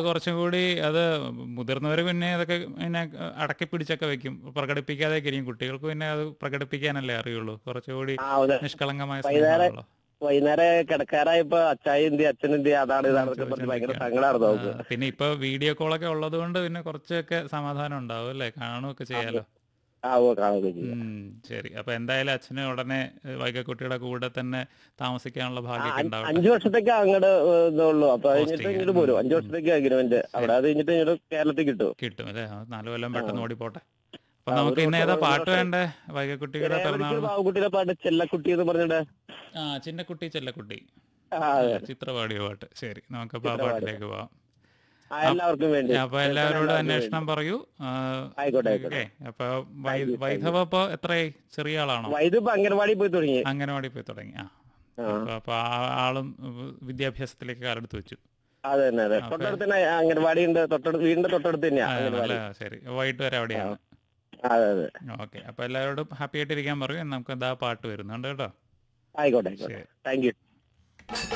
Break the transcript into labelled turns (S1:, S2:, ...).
S1: കുറച്ചും കൂടി അത് മുതിർന്നവർ പിന്നെ അതൊക്കെ പിന്നെ അടക്കി പിടിച്ചൊക്കെ വെക്കും പ്രകടിപ്പിക്കാതെ ഇരിക്കും കുട്ടികൾക്ക് പിന്നെ അത് പ്രകടിപ്പിക്കാനല്ലേ അറിയുള്ളൂ കുറച്ചുകൂടി
S2: ആ അതെ
S1: നിഷ്കളങ്കമായ
S2: വൈകുന്നേരം
S1: സ്നേഹമാണല്ലോ.
S2: വൈകുന്നേരം കിടക്കാറായപ്പോ അച്ചായ എന്തി അച്ഛൻ എന്തി അതാണ് ഇതാണ് എന്നൊക്കെ പറഞ്ഞ് ഭയങ്കര സങ്കടമായിരുന്നു നമുക്ക്
S1: ആ, പിന്നെ ഇപ്പൊ വീഡിയോ കോളൊക്കെ ഉള്ളത് കൊണ്ട് പിന്നെ കുറച്ചൊക്കെ സമാധാനം ഉണ്ടാവും അല്ലേ കാണുകയൊക്കെ ചെയ്യാലോ
S2: ആ ഓ കാണുകയും ചെയ്യും
S1: ഉം, ശരി അപ്പൊ എന്തായാലും അച്ഛന് ഉടനെ ഏഹ്, വൈകക്കുട്ടിയുടെ കൂടെ തന്നെ താമസിക്കാനുള്ള ഭാഗ്യമൊക്കെ ഉണ്ടാവട്ടെ
S2: അഞ്ചു വർഷത്തേക്ക് അങ്ങോട്ട് ഇതുള്ളൂ അപ്പൊ കഴിഞ്ഞിട്ട്
S1: Posting.
S2: ഇങ്ങോട്ട് പോരും അഞ്ചു വർഷത്തേക്ക് അഗ്രിമെന്റ് അവിടെ അത് കഴിഞ്ഞിട്ട് ഇങ്ങോട്ട് കേരളത്തിൽ കിട്ടും
S1: കിട്ടും അല്ലേ ആ, നാല് കൊല്ലം പെട്ടെന്ന് ഓടിപ്പോട്ടെ അപ്പൊ നമുക്ക് ഇന്ന് ഏതാ പാട്ട് വേണ്ടേ വൈകക്കുട്ടിയുടെ പിറന്നാൾ
S2: ബാബുക്കുട്ടിയുടെ പാട്ട് ചെല്ലക്കുട്ടി എന്ന് പറഞ്ഞിട്ട്
S1: ആ ചിന്നക്കുട്ടി ചെല്ലക്കുട്ടി
S2: ആ, അതെ.
S1: ചിത്രപാടിയ പാട്ട് ശരി നമുക്കപ്പോ ആ പാട്ടിലേക്ക് പോവാം
S2: ആ, എല്ലാവർക്കും വേണ്ടി
S1: അപ്പൊ എല്ലാവരോടും അന്വേഷണം പറയൂ ആ,
S2: ആയിക്കോട്ടെ ആയിക്കോട്ടെ
S1: ഓക്കേ. അപ്പൊ വൈ- വൈധവ ഇപ്പൊ എത്രയായി ചെറിയ ആളാണോ
S2: വൈദ്യുതി ഇപ്പൊ അംഗൻവാടി പോയി തുടങ്ങി
S1: അംഗനവാടി പോയി തുടങ്ങി ആ
S2: ആ.
S1: അപ്പൊ- അപ്പൊ ആ ആളും ഉം, വിദ്യാഭ്യാസത്തിലേക്ക് കാലെടുത്ത് വെച്ചു
S2: അതെ തന്നെ അതെ തൊട്ടടുത്ത് തന്നെ അംഗൻവാടി ഉണ്ട് തൊട്ടടുത്ത് വീടിന്റെ തൊട്ടടുത്ത് തന്നെയാ
S1: ആ,
S2: അംഗൻവാടി
S1: നല്ല ശരി വൈകിട്ട് വരെ അവിടെയാണ്
S2: അതെ അതെ
S1: ഓക്കെ അപ്പൊ എല്ലാവരോടും ഹാപ്പി ആയിട്ടിരിക്കാൻ പറയും നമുക്ക് എന്താ പാട്ട് വരുന്നുണ്ട് കേട്ടോ
S2: ആയിക്കോട്ടെ ആയിക്കോട്ടെ താങ്ക് യു